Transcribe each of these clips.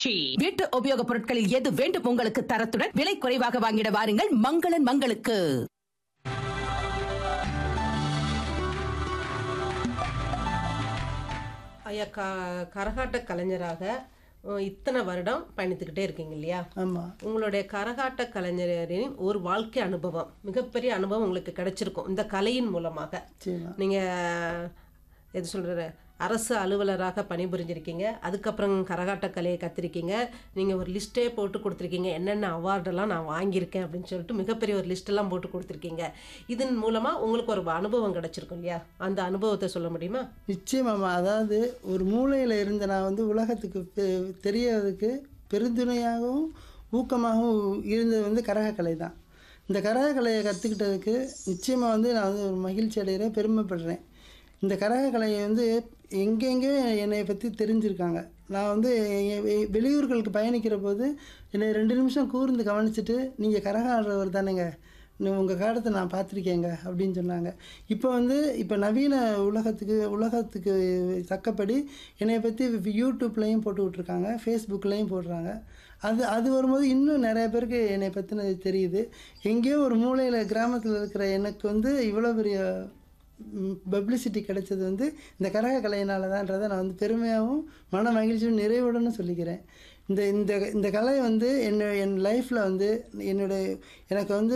C. வீட்டு உபயோகப் பொருட்களில் எது வேண்டும் உங்களுக்கு தரத்துடன் விலை குறைவாக வாங்கிட வாருங்கள் மங்களன் மங்களுக்கு ஐயா க கரகாட்ட கலைஞராக அஹ், இத்தனை வருடம் பயணித்துக்கிட்டே இருக்கீங்க இல்லையா ஆமாம் உங்களுடைய கரகாட்ட கலைஞரின் ஒரு வாழ்க்கை அனுபவம் மிகப்பெரிய அனுபவம் உங்களுக்கு கிடைச்சிருக்கும் இந்த கலையின் மூலமாக நிச்சயமா நீங்கள் எது சொல்கிற அரசு அலுவலராக பணிபுரிஞ்சிருக்கீங்க அதுக்கப்புறம் கரகாட்ட கலையை கற்றுருக்கீங்க நீங்கள் ஒரு லிஸ்ட்டே போட்டு கொடுத்துருக்கீங்க என்னென்ன அவார்டெல்லாம் நான் வாங்கியிருக்கேன் அப்படின்னு சொல்லிட்டு மிகப்பெரிய ஒரு லிஸ்ட்டெல்லாம் போட்டு கொடுத்துருக்கீங்க இதன் மூலமாக உங்களுக்கு ஒரு அனுபவம் கிடைச்சிருக்கும் இல்லையா அந்த அனுபவத்தை சொல்ல முடியுமா நிச்சயமாம்மா அதாவது ஒரு மூலையில் இருந்த நான் வந்து உலகத்துக்கு பெ- தெரியறதுக்கு பெருந்துணையாகவும் ஊக்கமாகவும் இருந்தது வந்து கரகக்கலை தான் இந்த கரகக்கலையை கற்றுக்கிட்டதுக்கு நிச்சயமாக வந்து நான் வந்து ஒரு மகிழ்ச்சி அடைகிறேன் பெருமைப்படுறேன் இந்த கரகக்கலையை வந்து எங்கெங்கே என்னை பற்றி தெரிஞ்சிருக்காங்க நான் வந்து எ- எ- வெளியூர்களுக்கு பயணிக்கிற போது என்னை ரெண்டு நிமிஷம் கூர்ந்து கவனிச்சுட்டு நீங்கள் கரகம் ஆடுறவர் தானேங்க உங்கள் காலத்தை நான் பார்த்துருக்கேங்க அப்படின்னு சொன்னாங்க இப்போ வந்து இப்போ நவீன உலகத்துக்கு உலகத்துக்கு தக்கப்படி என்னை பற்றி யூடியூப்லேயும் போட்டு விட்ருக்காங்க ஃபேஸ்புக்லேயும் போடுறாங்க அது அது வரும்போது இன்னும் நிறைய பேருக்கு என்னை பற்றினது தெரியுது எங்கேயோ ஒரு மூலையில் கிராமத்தில் இருக்கிற எனக்கு வந்து இவ்வளோ பெரிய பப்ளிசிட்டி கிடைச்சது வந்து இந்த கரக கலையினால தான்றதை நான் வந்து பெருமையாகவும் மன மகிழ்ச்சியும் நிறைவுடனும் சொல்லிக்கிறேன் இந்த இந்த இந்த கலை வந்து என்ன என் லைஃப்பில் வந்து என்னுடைய எனக்கு வந்து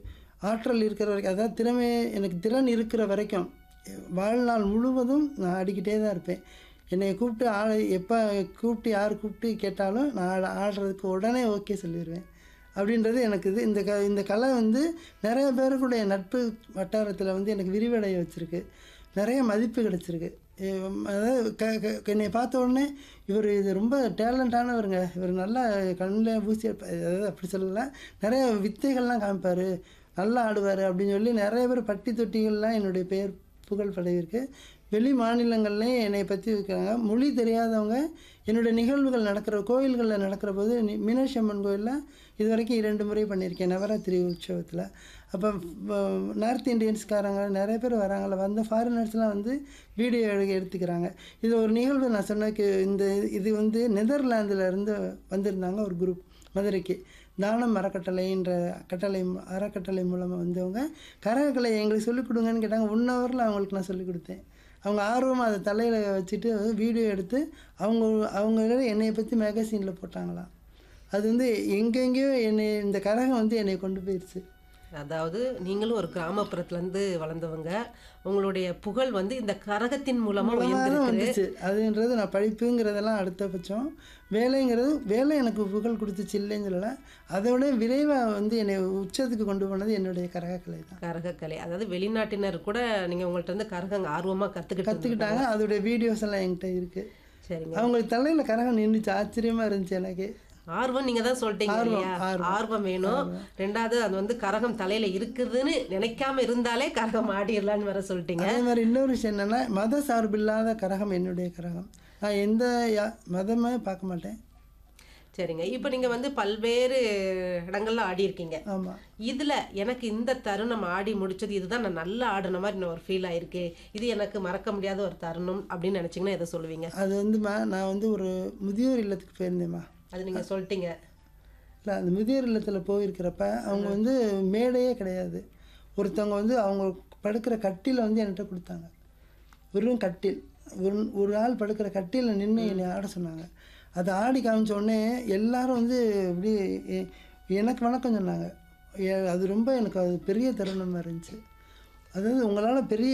ஆற்றல் இருக்கிற வரைக்கும் அதாவது திறமை எனக்கு திறன் இருக்கிற வரைக்கும் வாழ்நாள் முழுவதும் நான் ஆடிக்கிட்டே தான் இருப்பேன் என்னை கூப்பிட்டு ஆட எப்போ கூப்பிட்டு யார் கூப்பிட்டு கேட்டாலும் நான் ஆட ஆடுறதுக்கு உடனே ஓகே சொல்லிடுவேன் அப்படின்றது எனக்கு இது இந்த க இந்த கலை வந்து நிறைய பேருக்குடைய நட்பு வட்டாரத்தில் வந்து எனக்கு விரிவடைய வச்சுருக்கு நிறைய மதிப்பு கிடச்சிருக்கு அதாவது க க- என்னை பார்த்த உடனே இவர் இது ரொம்ப டேலண்டானவருங்க இவர் நல்லா கண்ணில் பூசி எடுப்ப- அதாவது அப்படி சொல்லல நிறைய வித்தைகள்லாம் காமிப்பார் நல்லா ஆடுவார் அப்படின்னு சொல்லி நிறைய பேர் பட்டி தொட்டிகள்லாம் என்னுடைய பெயர் புகழ் படையிருக்கு வெளி மாநிலங்கள்லேயும் என்னை பற்றி இருக்கிறாங்க மொழி தெரியாதவங்க என்னுடைய நிகழ்வுகள் நடக்கிற கோயில்களில் நடக்கிற போது நி- மீனாட்சி அம்மன் கோயிலில் இது வரைக்கும் இரண்டு முறை பண்ணியிருக்கேன் நவராத்திரி உற்சவத்தில் அப்போ நார்த் இந்தியன்ஸ்காரங்க நிறைய பேர் வராங்கள வந்த ஃபாரினர்ஸ்லாம் வந்து வீடியோ எடுக்க எடுத்துக்கிறாங்க இது ஒரு நிகழ்வு நான் சொன்னக்கு இந்த இது வந்து நெதர்லாந்தில் இருந்து வந்திருந்தாங்க ஒரு குரூப் மதுரைக்கு தானம் அறக்கட்டளைன்ற கட்டளை மு- அறக்கட்டளை மூலமாக வந்தவங்க கரகக்கலை எங்களுக்கு சொல்லிக் கொடுங்கன்னு கேட்டாங்க ஒன் ஹவரில் அவங்களுக்கு நான் சொல்லிக் கொடுத்தேன் அவங்க ஆர்வமாக அதை தலையில் வச்சுட்டு வீடியோ எடுத்து அவங்க அவங்க என்னைய பற்றி மேகசினில் போட்டாங்களாம் அது வந்து எங்கெங்கேயோ என்னை இந்த கரகம் வந்து என்னை கொண்டு போயிடுச்சு அதாவது நீங்களும் ஒரு கிராமப்புறத்துலேருந்து வளர்ந்தவங்க உங்களுடைய புகழ் வந்து இந்த கரகத்தின் மூலமாக மூலமாக தான் உயர்ந்திருக்கு வந்துச்சு அதுன்றது நான் படிப்புங்கிறதெல்லாம் அடுத்த பட்சம் வேலைங்கிறது வேலை எனக்கு புகழ் கொடுத்துச்சு இல்லைன்னு சொல்லலை அதை விட விரைவாக வந்து என்னை உச்சத்துக்கு கொண்டு போனது என்னுடைய கரகக்கலை தான் கரகக்கலை அதாவது வெளிநாட்டினர் கூட நீங்கள் உங்கள்ட்ட இருந்து கரகம் ஆர்வமாக கற்றுக்கிட்டு கற்றுக்கிட்டாங்க அதோடைய வீடியோஸ் எல்லாம் என்கிட்ட இருக்குது சரிங்க அவங்களுக்கு தலையில் கரகம் நின்றுச்சு ஆச்சரியமாக இருந்துச்சு எனக்கு ஆர்வம் நீங்க தான் சொல்லிட்டீங்க ஆர்வம், இல்லையா ஆர்வம். ஆர்வம் வேணும் ரெண்டாவது அது வந்து கரகம் தலையில இருக்குதுன்னு நினைக்காம இருந்தாலே கரகம் ஆடிடலான்னு வேற சொல்லிட்டீங்க அதே மாதிரி இன்னொரு விஷயம் என்னென்னா மத சார்பில்லாத கரகம் என்னுடைய கரகம் நான் எந்த யா மதமே பார்க்க மாட்டேன் சரிங்க இப்போ நீங்க வந்து பல்வேறு இடங்கள்ல ஆடி இருக்கீங்க ஆமாம் இதுல எனக்கு இந்த தருணம் ஆடி முடிச்சது இதுதான் நான் நல்லா ஆடின மாதிரி நான் ஒரு ஃபீல் ஆயிருக்கு இது எனக்கு மறக்க முடியாத ஒரு தருணம் அப்படின்னு நினைச்சீங்கன்னா எதை சொல்லுவீங்க அது வந்துமா நான் வந்து ஒரு முதியோர் இல்லத்துக்கு போயிருந்தேம்மா அது நீங்க சொல்லிட்டீங்க இல்லை அந்த முதியோர் இல்லத்தில் போயிருக்கிறப்ப அவங்க வந்து மேடையே கிடையாது ஒருத்தவங்க வந்து அவங்க படுக்கிற கட்டில வந்து என்கிட்ட கொடுத்தாங்க வெறும் கட்டில் ஒரு ஒரு ஆள் படுக்கிற கட்டில நின்று என்னை ஆட சொன்னாங்க அதை ஆடி காமிச்ச உடனே எல்லாரும் வந்து இப்படி எ- எனக்கு வணக்கம் சொன்னாங்க எ- அது ரொம்ப எனக்கு அது பெரிய தருணமாக இருந்துச்சு அதாவது உங்களால் பெரிய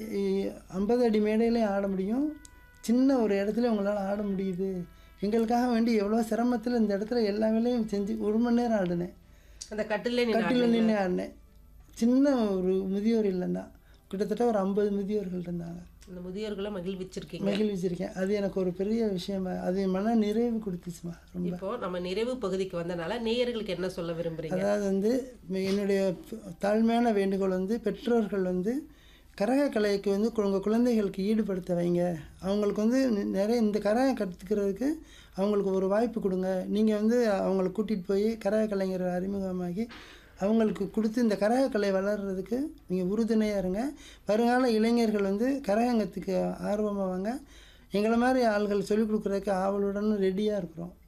ஐம்பது அடி மேடையிலையும் ஆட முடியும் சின்ன ஒரு இடத்துல உங்களால் ஆட முடியுது எங்களுக்காக வேண்டி எவ்வளோ சிரமத்தில் இந்த இடத்துல எல்லா வேலையும் செஞ்சு ஒரு மணி நேரம் ஆடினேன் அந்த கட்டிலே நீங்க கட்டில் நின்று ஆடினேன் சின்ன ஒரு முதியோர் இல்லைன்னா கிட்டத்தட்ட ஒரு ஐம்பது முதியோர்கள் இருந்தாங்க அந்த முதியோர்களை மகிழ்விச்சிருக்கீங்க மகிழ்விச்சிருக்கேன் அது எனக்கு ஒரு பெரிய விஷயமா அது மன நிறைவு கொடுத்துச்சுமா ரொம்ப இப்போ நம்ம நிறைவு பகுதிக்கு வந்தனால நேயர்களுக்கு என்ன சொல்ல விரும்புறீங்க அதாவது வந்து ம- என்னுடைய ப- தாழ்மையான வேண்டுகோள் வந்து பெற்றோர்கள் வந்து கரக கலைக்கு வந்து உங்கள் குழந்தைகளுக்கு ஈடுபடுத்த வைங்க அவங்களுக்கு வந்து நி- நிறைய இந்த கரகம் கற்றுக்கிறதுக்கு அவங்களுக்கு ஒரு வாய்ப்பு கொடுங்க நீங்கள் வந்து அவங்கள கூட்டிகிட்டு போய் கரக கலைஞரை அறிமுகமாகி அவங்களுக்கு கொடுத்து இந்த கரகக்கலை வளர்கிறதுக்கு நீங்கள் உறுதுணையாக இருங்க வருங்கால இளைஞர்கள் வந்து கரகங்கத்துக்கு ஆர்வமாக வாங்க எங்களை மாதிரி ஆள்கள் சொல்லிக் கொடுக்குறதுக்கு ஆவலுடன் ரெடியாக இருக்கிறோம்